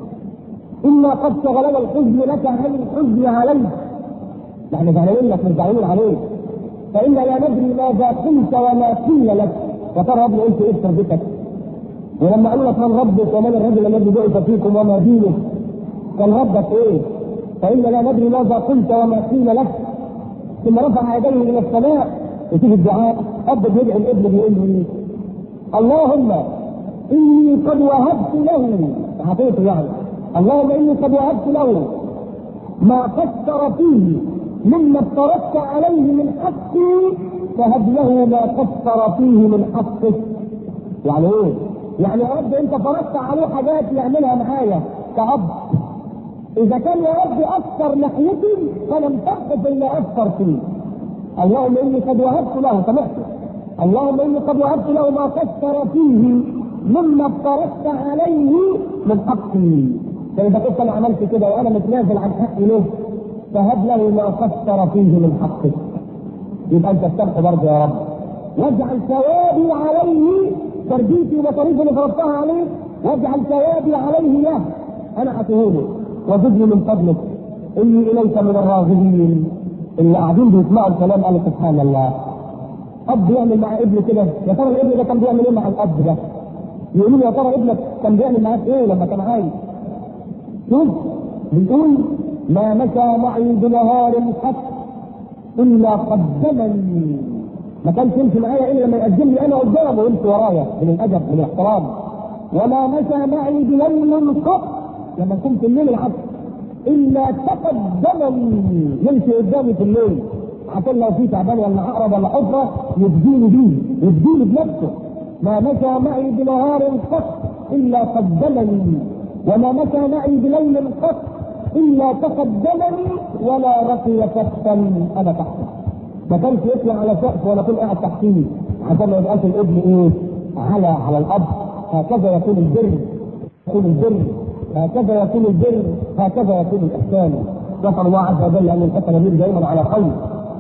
B: انا قد شغلنا الحزن لك عن الحزن عليك نحن زعلانين لك مش زعلانين عليك فإنا لا ندري ماذا قلت وما قيل لك وترى ابن قلت ايه تربتك ولما قال لك من ربك ومن الرجل الذي بعث فيكم وما دينك كان ربك ايه؟ فإنا لا ندري ماذا قلت وما قيل لك ثم رفع يديه الى السماء وتيجي الدعاء اب بيدعي الابن بيقول له ايه؟ اللهم اني قد وهبت له اعطيته يعني اللهم اني قد وهبت له ما قصر فيه مما افترضت عليه من حقي فهب له ما قصر فيه من حقك يعني ايه؟ يعني يا رب انت فرضت عليه حاجات يعملها معايا كأب اذا كان يا رب اثر ناحيتي فلم تقف الا اثر فيه اللهم اني قد وهبت له سمعت اللهم اني قد وهبت له ما قصر فيه مما افترضت عليه من حقي فاذا كنت انا عملت كده وانا متنازل عن حقي له فهب له ما قصر فيه من حقك يبقى انت السمح برضه يا رب واجعل ثوابي عليه تربيتي ومصاريفي اللي فرضتها عليه واجعل ثوابي عليه له انا اعطيه وزدني من فضلك اني اليك من الراغبين اللي قاعدين بيسمعوا الكلام قالوا سبحان الله اب يعمل مع ابنه كده يا ترى الابن ده كان بيعمل ايه مع الاب ده؟ يقولوا يا ترى ابنك كان بيعمل معاك ايه لما كان عايش؟ شوف بيقول ما مشى معي بنهار قط الا قدمني ما كانش يمشي معايا الا لما يقدم لي انا قدامه ويمشي ورايا من الادب من الاحترام وما مشى معي بليل قط لما كنت الليل العصر الا تقدمني يمشي قدامي في الليل عشان لو في تعبان ولا عقرب ولا حفره يديني بيه يديني بنفسه ما مشى معي بنهار قط الا قدمني وما مشى معي بليل قط الا تقدمني ولا رقي كفا انا تحته ما كانش يطلع على سقف ولا كنت قاعد تحتيه عشان ما يبقاش الابن ايه على على الاب هكذا يكون البر يكون البر هكذا يكون البر هكذا يكون الاحسان نسال الله عز وجل ان يلفتنا به دائما على خير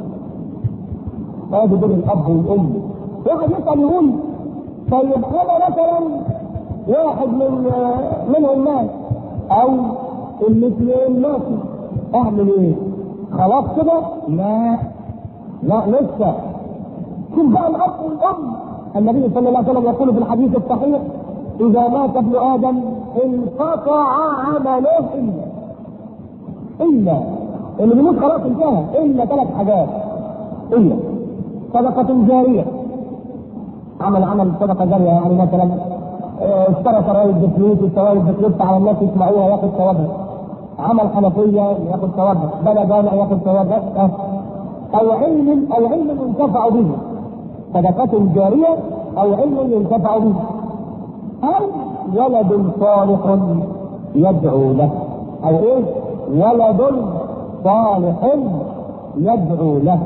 B: هذا بر الاب والام واحد يسال يقول طيب انا مثلا واحد من منهم مات او المثلين ماتوا اعمل ايه؟ خلاص كده؟ لا لا لسه شوف بقى الاب والام النبي صلى الله عليه وسلم يقول في الحديث الصحيح اذا مات ابن ادم انقطع عمله الا الا اللي بيموت خلاص انتهى الا ثلاث حاجات الا صدقة جارية عمل عمل صدقة جارية يعني مثلا اشترى سراير بفلوس السراير بفلوس على الناس يسمعوها ياخذ ثوابها عمل حنفية ياخذ ثوابها بنى جامع ياخذ ثوابها او علم او علم ينتفع به صدقة جارية او علم ينتفع به او ولد صالح يدعو له او ايه ولد صالح يدعو له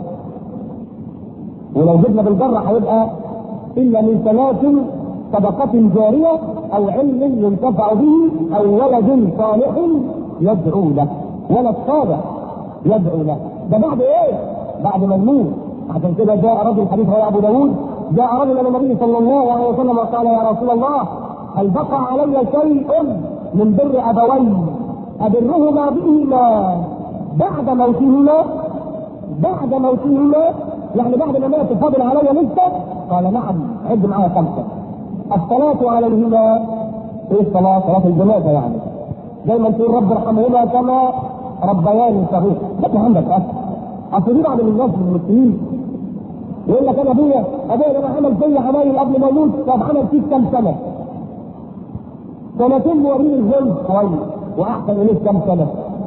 B: ولو جبنا بالجرة هيبقى الا من ثلاث صدقة جارية او علم ينتفع به او ولد صالح يدعو له ولد صالح يدعو له ده بعد ايه؟ بعد ما يموت عشان كده جاء رجل حديث رواه ابو داود جاء رجل الى النبي صلى الله عليه وسلم وقال يا رسول الله هل بقى علي شيء من بر ابوي ابرهما بهما بعد موتهما بعد موتهما يعني بعد ما مات فاضل علي لسه قال نعم عد معايا خمسه الصلاة عليهما ايه الصلاة؟ صلاة الجنازة يعني دايما تقول رب ارحمهما كما ربياني صغير ده عندك اصل اصل دي بعض الناس المسلمين يقول لك انا ابويا ابويا لما عمل فيا عمايل قبل ما يموت طب عمل فيك كم سنه؟ سنتين موريني الظلم كويس واحسن اليك كم سنه؟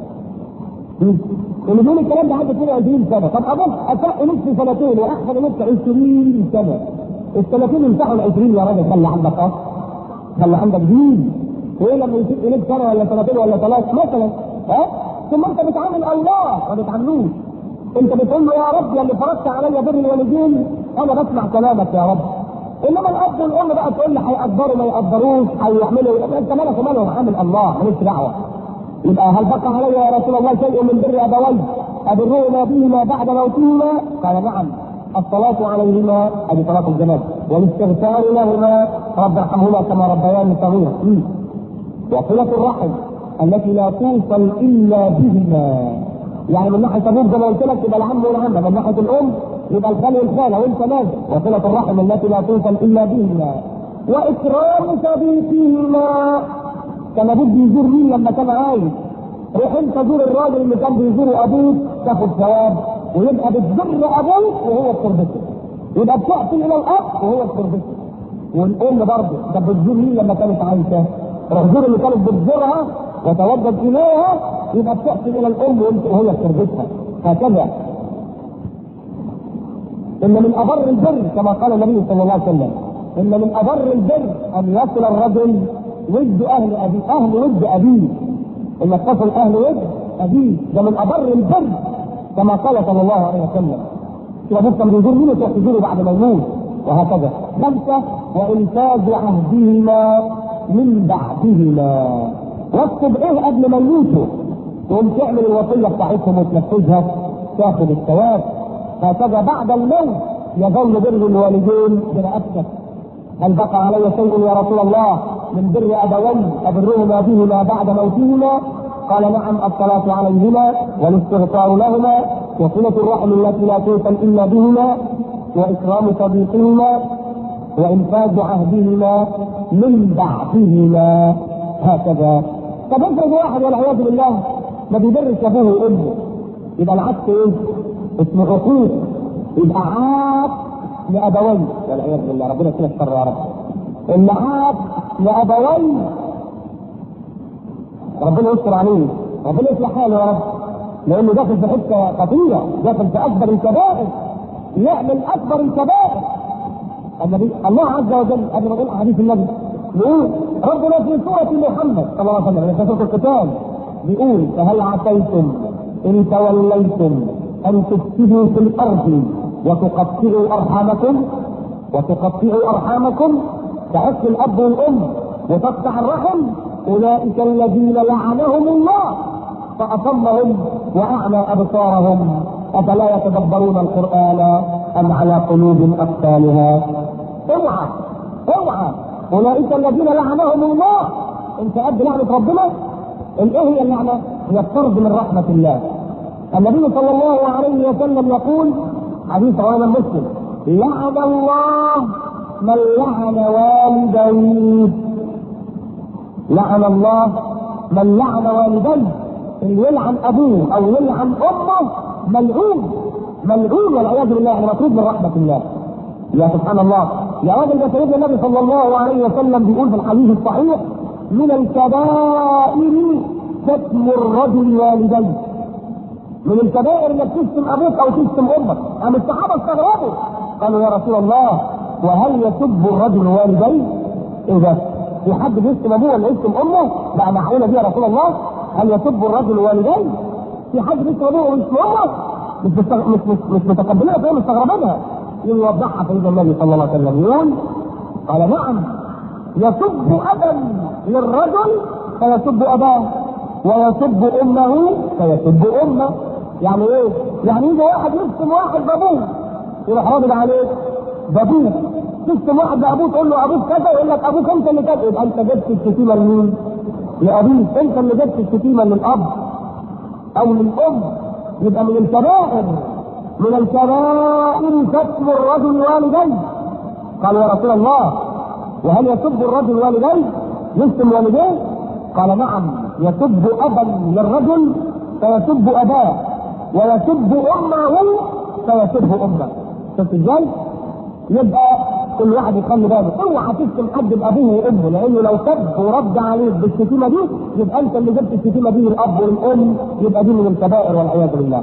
B: اللي بيقول الكلام ده عنده 22 سنه طب ابوك اساء اليك في سنتين واحسن اليك 20 سنه السنتين يمسحوا ال 20 يا راجل خلي عندك اصل خلي عندك دين وايه لما يسيب اليك سنه ولا سنتين ولا ثلاث مثلا ها ثم انت بتعامل الله ما بتعاملوش انت بتقول له يا رب يا اللي فرضت عليا بر الوالدين انا بسمع كلامك يا رب انما الاب والام بقى تقول لي هيقدروا ما يقدروش هيعملوا انت مالك ومالهم عامل الله ماليش دعوه يبقى هل بقى علي يا رسول الله شيء من بر ابوي ابرهما بهما بعد موتهما؟ قال نعم الصلاة عليهما أي صلاة الجنازة والاستغفار لهما رب ارحمهما كما ربياني صغيرا وصلة الرحم التي لا توصل إلا بهما يعني من ناحية أبوك زي ما قلت لك يبقى العم والعمة من ناحية الأم يبقى الخال والخالة وأنت نازل وصلة الرحم التي لا توصل إلا بهما وإكرام صديقهما كان أبوك بيزور مين لما كان عايش روح أنت زور الراجل اللي كان بيزور أبوك تاخد ثواب ويبقى بتضر أبوك وهو في تربته يبقى بتأتي إلى الأب وهو في تربته والأم برضه كانت بتزور مين لما كانت عايشة الرجل اللي كانت بتزورها وتوجد اليها يبقى بتاتي الى الام وهي في تربتها هكذا ان من اضر البر كما قال النبي صلى الله عليه وسلم ان من اضر البر ان يصل الرجل ود اهل ابي اهل ود ابيه انك تصل اهل ود ابيه ده من اضر البر كما قال صلى الله عليه وسلم كده ابوك كان بيزور مين وتروح تزوره بعد ما يموت وهكذا خمسه وانفاذ عهدهما من بعدهما واكتب ايه قبل ما يموتوا تقوم تعمل الوصيه بتاعتهم وتنفذها تاخذ الثواب هكذا بعد الموت يظل بر الوالدين برأسك هل بقى علي شيء يا رسول الله من بر ابوي ابرهما بهما بعد موتهما قال نعم الصلاة عليهما والاستغفار لهما وصلة الرحم التي لا توصل إلا بهما وإكرام صديقهما وإنفاذ عهدهما من بعدهما هكذا طب افرض واحد والعياذ بالله ما بيبرش ابوه وامه يبقى العكس ايه؟ اسمه عقوق يبقى عاق لابويه والعياذ بالله ربنا يكون الشر يا رب اللي عاق لابويه ربنا يستر عليه ربنا يصلح حاله يا رب لانه داخل في حته خطيره داخل في اكبر الكبائر يعمل اكبر الكبائر النبي الله عز وجل قبل ما نقول حديث النبي يقول ربنا في سورة محمد صلى الله عليه وسلم في سورة القتال بيقول فهل عسيتم إن توليتم أن تفسدوا في الأرض وتقطعوا أرحامكم وتقطعوا أرحامكم تحس الأب والأم وتقطع الرحم أولئك الذين لعنهم الله فأصمهم وأعمى أبصارهم أفلا يتدبرون القرآن أم على قلوب أقفالها اوعى اوعى اولئك الذين لعنهم الله انت قد لعنه ربنا ايه هي اللعنه؟ هي الطرد من رحمه الله النبي صلى الله عليه وسلم يقول حديث رواه مسلم لعن الله من لعن والديه لعن الله من لعن والديه اللي يلعن ابوه او يلعن امه ملعون ملعون والعياذ بالله يعني مطرود من رحمه الله يا سبحان الله يا راجل ده سيدنا النبي صلى الله عليه وسلم بيقول في الحديث الصحيح من الكبائر شتم الرجل والديه من الكبائر انك تشتم ابوك او تشتم امك قام الصحابه استغربوا قالوا يا رسول الله وهل يسب الرجل والديه؟ ايه ده؟ في حد بيشتم ابوه ولا يشتم امه؟ لا معقوله دي يا رسول الله؟ هل يسب الرجل والديه؟ في حد بيشتم ابوه ويشتم امه؟ مش مستغ... مش مش, مش متقبلينها فهي مستغربينها يوضحها سيدنا النبي صلى الله عليه وسلم يقول قال نعم يسب ابا للرجل فيسب اباه ويسب امه فيسب امه يعني ايه؟ يعني يجي واحد يشتم واحد بابوه يروح راضي عليه بابوه تشتم واحد بابوه تقول له ابوك كذا يقول لك ابوك انت اللي كذا يبقى انت جبت الشتيمه لمين؟ لابيك انت اللي جبت الشتيمه للاب او للام يبقى من الكبائر من الكبائر شتم الرجل والديه قال يا رسول الله وهل يسب الرجل والديه يشتم والديه قال نعم يسب ابا للرجل فيسب اباه ويسب امه فيسب امه شفت ازاي؟ يبقى كل واحد يخلي باله اوعى تشتم حد بابوه وامه لانه لو سب ورد عليك بالشتيمه دي يبقى انت اللي جبت الشتيمه دي للاب والام يبقى دي من الكبائر والعياذ بالله.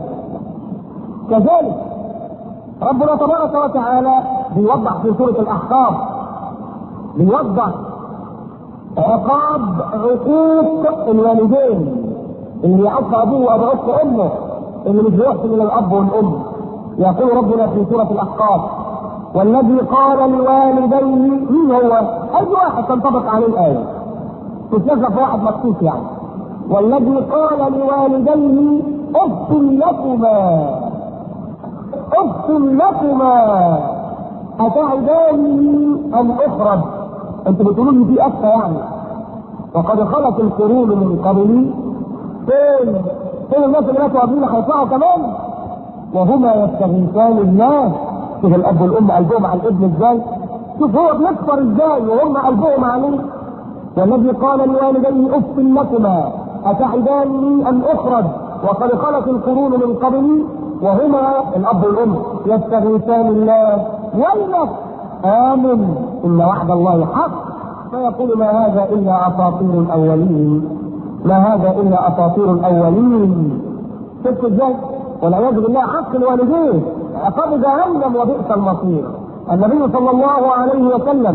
B: كذلك ربنا تبارك وتعالى بيوضح في سوره الاحقاف بيوضح عقاب عقوق الوالدين اللي يعصى ابوه وابعث امه اللي مش بيحسن الى الاب والام يقول ربنا في سوره الاحقاف والذي قال لوالديه مين هو؟ اي واحد تنطبق عليه الايه تتلفظ واحد مخصوص يعني والذي قال لوالديه اف لكما اف لكما اتعداني ان اخرج انتوا بتقولوا لي دي افه يعني وقد خلت القرون من قبلي فين فين الناس اللي ماتوا قبلنا هيطلعوا كمان وهما يستغيثان الله شوف الاب والام قلبهم على الابن ازاي شوف هو بيكفر ازاي وهم قلبهم عليه والذي قال لوالديه اف لكما اتعداني ان اخرج وقد خلت القرون من قبلي وهما الاب والام يستغيثان الله ويلك امن ان وعد الله حق فيقول ما هذا الا اساطير الاولين ما هذا الا اساطير الاولين شفت ازاي؟ والعياذ بالله حق الوالدين عقاب جهنم وبئس المصير النبي صلى الله عليه وسلم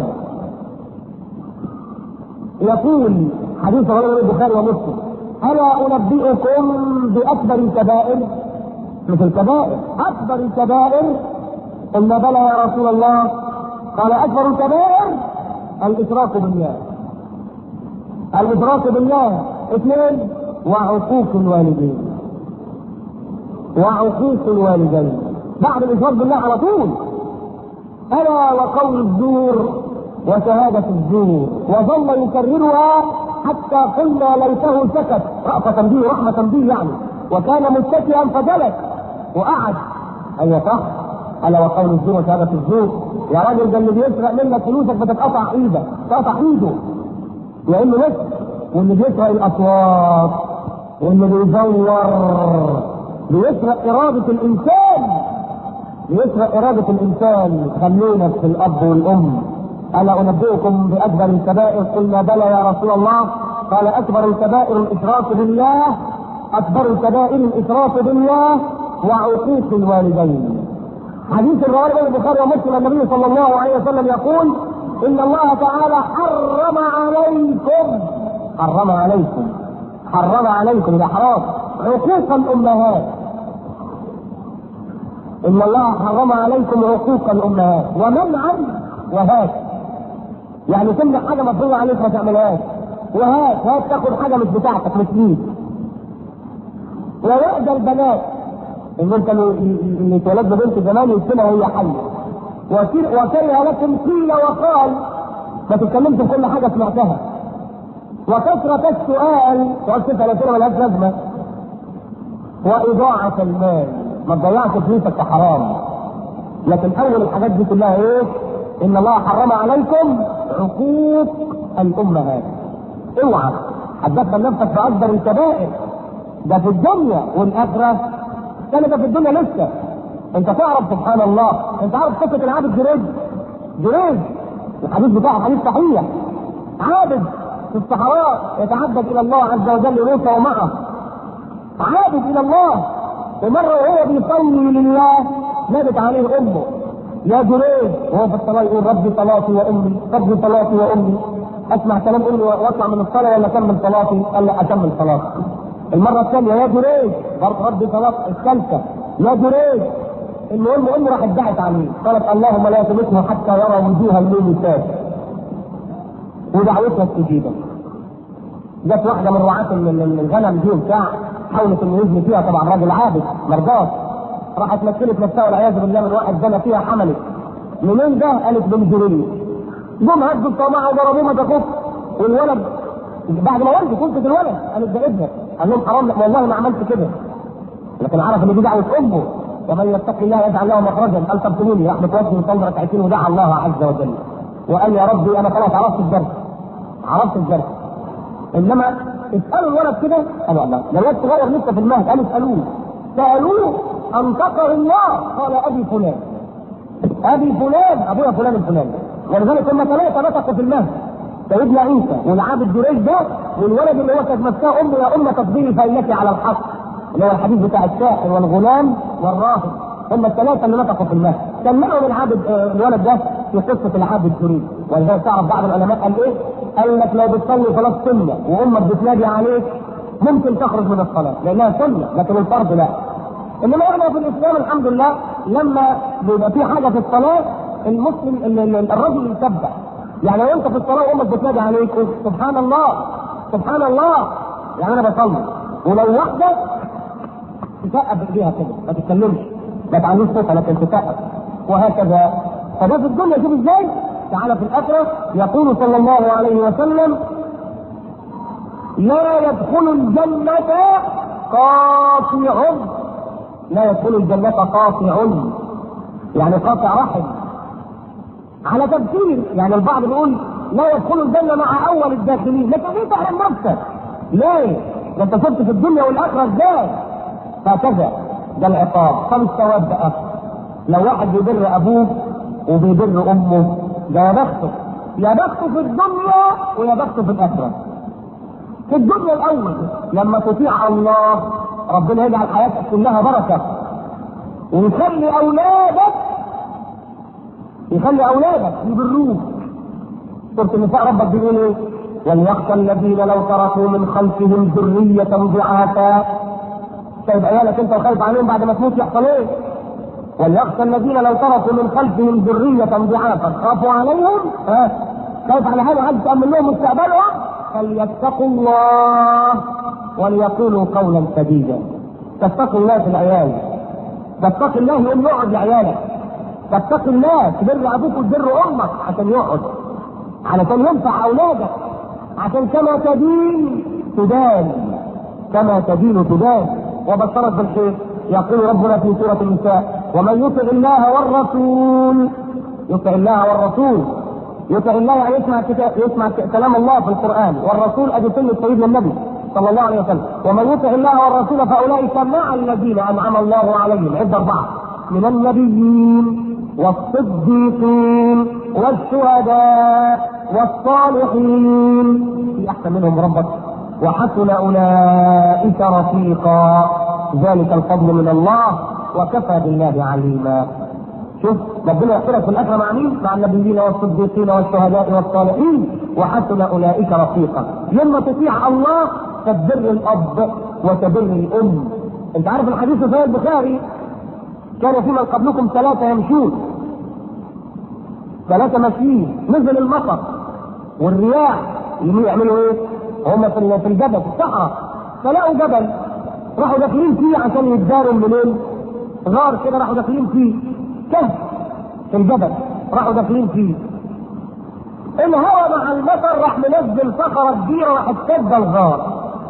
B: يقول حديث رواه البخاري ومسلم الا انبئكم باكبر الكبائر مثل الكبائر اكبر الكبائر قلنا بلى يا رسول الله قال اكبر الكبائر الاشراك بالله الاشراك بالله اثنين وعقوق الوالدين وعقوق الوالدين بعد الاشراك بالله على طول الا وقول الزور وشهادة الزور وظل يكررها حتى قلنا ليته سكت رأفة به ورحمة به يعني وكان متكئا فجلس وقعد ايوه صح الا وقول الزور وشهادة الزور يا راجل ده اللي بيسرق منك فلوسك بتتقطع ايدك تقطع ايده لانه نفس واللي بيسرق الاصوات واللي بيزور بيسرق إرادة الإنسان بيسرق إرادة الإنسان خلونا في الأب والأم ألا أنبئكم بأكبر الكبائر قلنا بلى يا رسول الله قال أكبر الكبائر الإشراك بالله أكبر الكبائر الإشراك بالله وعقوق الوالدين حديث الرواه البخاري ومسلم النبي صلى الله عليه وسلم يقول إن الله تعالى حرم عليكم حرم عليكم حرم عليكم ده حرام عقوق الامهات ان الله حرم عليكم عقوق الامهات ومنعا وهات يعني تمنع حاجه مفروضه عليك ما تعملهاش وهات هات تاخد حاجه مش بتاعتك مش ليك ووعد البنات ان انت اللي اتولد بنت زمان يسكنها وهي حيه وكره لكم قيل وقال ما تتكلمش في كل حاجه سمعتها وكثرة السؤال سؤال ستة لا ملهاش لازمة وإضاعة المال ما تضيعش فلوسك في حرام لكن أول الحاجات دي كلها إيه؟ إن الله حرم عليكم عقوق الأمهات اوعى هتدخل نفسك في أكبر الكبائر ده في الدنيا والآخرة كان ده في الدنيا لسه أنت تعرف سبحان الله أنت عارف قصة العابد جريج جريج الحديث بتاعه حديث صحيح عابد في الصحراء يتعبد الى الله عز وجل موسى ومعه عابد الى الله ومره وهو بيصلي لله نادت عليه امه يا جريج وهو في الصلاه يقول ربي صلاتي وامي ربي صلاتي وامي اسمع كلام امي واطلع من الصلاه ولا اكمل صلاتي؟ قال لا اكمل صلاتي. المره الثانيه يا جريج برضه ربي صلاتي الثالثه يا جريج المهم امه راحت دعت عليه قالت اللهم لا تمسه حتى يرى وجوه المومسات ودعوتها استجيبت جت واحده من رعاة الغنم دي وبتاع حاولت انه يزني فيها طبعا راجل عابد مرضاش راحت مثلت نفسها والعياذ بالله من واحد زنى فيها حملت منين ده؟ قالت من جريج جم هدوا الطماع وضربوه ما تخف والولد بعد ما ولدت قلت الولد قالت ده ابنك قال لهم حرام والله ما عملت كده لكن عرف ان دي دعوه امه ومن يتق الله يجعل له مخرجا قال تبتلوني راح متوجه يصلي ركعتين ودعا الله عز وجل وقال يا ربي انا خلاص عرفت الدرس عرفت الدرس انما اسالوا الولد كده قالوا الله ده الولد صغير لسه في المهد قالوا اسالوه سالوه انطقه الله قال ابي فلان ابي فلان ابويا فلان الفلاني ولذلك هم ثلاثه نطقوا في المهد سيدنا عيسى والعابد جريج ده والولد اللي هو كانت ماسكاه امه يا ام تصبري فانك على الحق اللي هو الحديث بتاع الساحر والغلام والراهب هم الثلاثه اللي نطقوا في المهد كان معهم العابد آه، الولد ده في قصه العابد جريج ولذلك تعرف بعض العلماء قال ايه؟ قال لك لو بتصلي صلاه سنه وامك بتنادي عليك ممكن تخرج من الصلاه لانها سنه لكن الفرض لا انما احنا في الاسلام الحمد لله لما بيبقى في حاجه في الصلاه المسلم ال- ال- الرجل يسبح يعني لو انت في الصلاه وامك بتنادي عليك قول سبحان الله سبحان الله يعني انا بصلي ولو واحده تسقف بايديها كده ما تتكلمش ما تعليش صوتها لكن تسقف وهكذا فده في الدنيا شوف ازاي تعالى في الاخره يقول صلى الله عليه وسلم لا يدخل الجنة قاطع لا يدخل الجنة قاطع يعني قاطع رحم على تفسير يعني البعض بيقول لا يدخل الجنة مع أول الداخلين لكن ليه تحرم نفسك؟ ليه؟ ده أنت صرت في الدنيا والآخرة إزاي؟ هكذا ده العقاب طب الثواب بقى لو واحد بيبر أبوه وبيبر أمه ده يا بخته يا بخته في الدنيا ويا بخته في الآخرة في الدنيا الاول لما تطيع الله ربنا يجعل حياتك كلها بركه ويخلي اولادك يخلي اولادك يبروك سوره النساء ربك بيقول ايه؟ وليخشى الذين لو تركوا من خلفهم ذرية ضعافا طيب عيالك انت وخايف عليهم بعد ما تموت يحصل ايه؟ وليخشى الذين لو تركوا من خلفهم ذرية ضعافا خافوا عليهم ها خايف على هذا عايز تأمن لهم مستقبلهم فليتقوا الله وليقولوا قولا سديدا تتقي الله في العيال تتقي الله يقوم يقعد لعيالك تتقي الله تبر ابوك وتبر امك عشان يقعد علشان ينفع اولادك عشان كما تدين تدان كما تدين تدان وبشرت بالخير يقول ربنا في سورة النساء ومن يطع الله والرسول يطع الله والرسول يطع الله يعني يسمع كتاب يسمع كلام الله في القرآن والرسول أدي سنة سيدنا النبي صلى الله عليه وسلم ومن يطع الله والرسول فأولئك مع الذين أنعم الله عليهم عند أربعة من النبيين والصديقين والشهداء والصالحين في أحسن منهم ربك وحسن أولئك رفيقا ذلك الفضل من الله وكفى بالله عليما شوف ربنا يغفرك في الاخره مع مين؟ مع النبيين والصديقين والشهداء والصالحين وحسن اولئك رفيقا. لما تطيع الله تبر الاب وتبر الام. انت عارف الحديث في البخاري كان في من قبلكم ثلاثه يمشون. ثلاثه ماشيين نزل المطر والرياح يعملوا ايه؟ هم في في الجبل في الصحراء فلقوا جبل راحوا داخلين فيه عشان يتداروا منين؟ غار كده راحوا داخلين فيه كهف في الجبل راحوا داخلين فيه الهواء مع المطر راح منزل صخره كبيره راح تسد الغار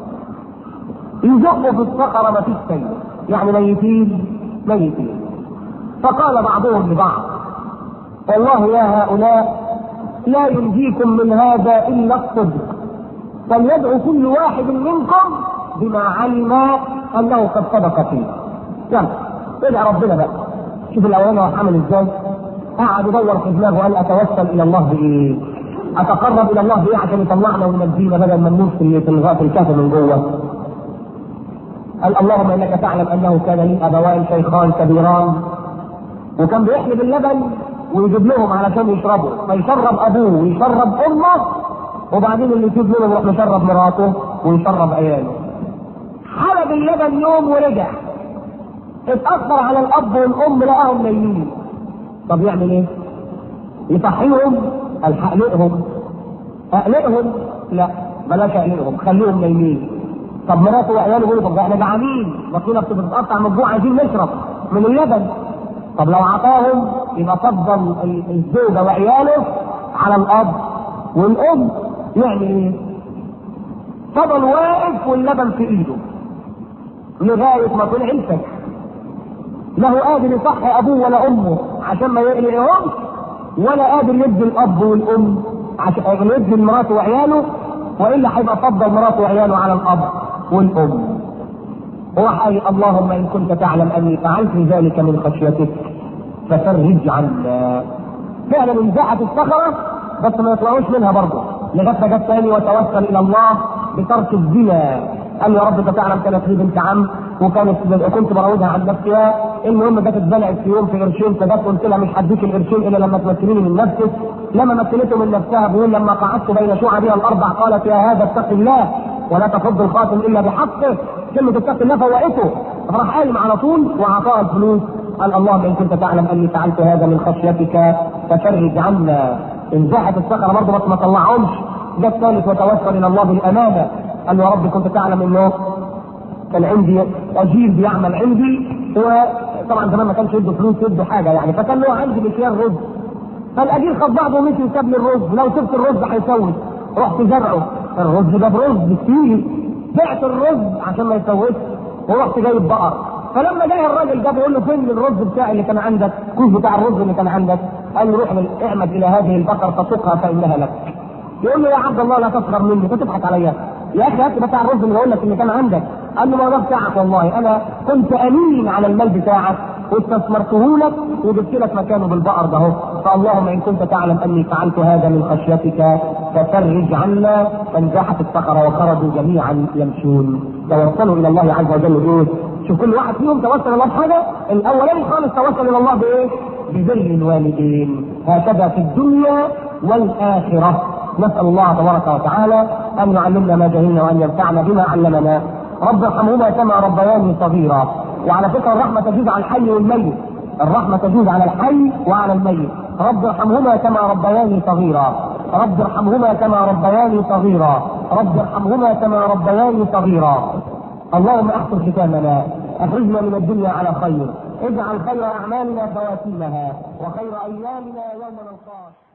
B: يزقوا في الصخره ما فيش شيء يعني ميتين ميتين فقال بعضهم لبعض والله يا هؤلاء لا ينجيكم من هذا الا الصدق فليدعو كل واحد منكم بما علم انه قد صدق فيه يلا ادعي ربنا بقى شوف الاولاني هو عامل ازاي قعد يدور في دماغه قال اتوسل الى الله بايه؟ اتقرب الى الله بايه عشان يطلعنا وينجينا بدل ما نموت في في الغاء في الكهف من جوه. قال اللهم انك تعلم انه كان لي ابوان شيخان كبيران وكان بيحلب اللبن ويجيب لهم علشان يشربوا فيشرب ابوه ويشرب امه وبعدين اللي يجيب لهم يروح مشرب مراته ويشرب عياله. حلب اللبن يوم ورجع اتأخر على الأب والأم لقاهم نايمين. طب يعمل إيه؟ يصحيهم الحق اقلقهم اقلقهم لا بلاش اقلقهم خليهم نايمين طب مراته وعياله يقولوا طب احنا جعانين بطننا بتتقطع من الجوع عايزين نشرب من اللبن طب لو عطاهم يبقى فضل الزوجه وعياله على الاب والام يعمل ايه؟ فضل واقف واللبن في ايده لغايه ما طلع الفجر لا هو قادر يصحي ابوه ولا امه عشان ما يقلقهمش ولا قادر يدي الاب والام عشان يدي مراته وعياله والا هيبقى فضل مراته وعياله على الاب والام هو حي اللهم ان كنت تعلم اني فعلت ذلك من خشيتك ففرج عنا فعلا انزعت الصخره بس ما يطلعوش منها برضه لغايه ما جت تاني وتوسل الى الله بترك الزنا قال يا رب انت تعلم كانت لي بنت عم وكانت كنت براودها عن نفسها المهم جت اتزنقت في يوم في قرشين فجت قلت لها مش هديك القرشين الا لما تمثليني من نفسك لما مثلته من نفسها بيقول لما قعدت بين شعبها الاربع قالت يا هذا اتق الله ولا تفض الخاتم الا بحقه كلمه اتق الله فوقته فراح قايم على طول واعطاها الفلوس قال اللهم ان كنت تعلم اني فعلت هذا من خشيتك ففرج عنا ان زاحت الصخره برضه بس ما طلعهمش ده الثالث وتوسل الى الله بالامانه قال له يا رب كنت تعلم انه كان عندي اجير بيعمل عندي وطبعا زمان ما كانش يدوا فلوس يدوا حاجه يعني فكان له عندي مكيال رز فالاجير خد بعضه ومشي وساب لي الرز لو سبت الرز هيسوي رحت زرعه الرز جاب رز كتير بعت الرز عشان ما يسويش ورحت جايب بقر فلما جاي الراجل ده بيقول له فين الرز بتاعي اللي كان عندك؟ كوز بتاع الرز اللي كان عندك؟ قال له روح اعمد الى هذه البقر فسقها فانها لك. يقول له يا عبد الله لا تسخر مني تضحك عليا يا اخي هات بتاع الرز اللي بقول لك اللي كان عندك قال له ما ده بتاعك والله انا كنت امين على المال بتاعك واستثمرته لك وجبت لك مكانه بالبقر ده اهو فاللهم ان كنت تعلم اني فعلت هذا من خشيتك ففرج عنا فانزاحت الصخره وخرجوا جميعا يمشون توسلوا الى الله عز وجل بايه؟ شوف كل واحد فيهم توسل الى الله بحاجه الاولاني خالص توسل الى الله بايه؟ ببر الوالدين هكذا في الدنيا والاخره نسال الله تبارك وتعالى ان يعلمنا ما جهلنا وان ينفعنا بما علمنا رب ارحمهما كما ربياني صغيرا وعلى فكره الرحمه تجوز على الحي والميت الرحمه تجوز على الحي وعلى الميت رب ارحمهما كما ربياني صغيرا رب ارحمهما كما ربياني صغيرا رب ارحمهما كما ربياني صغيرا اللهم احسن ختامنا اخرجنا من الدنيا على خير اجعل خير اعمالنا خواتيمها وخير ايامنا يوم نلقاك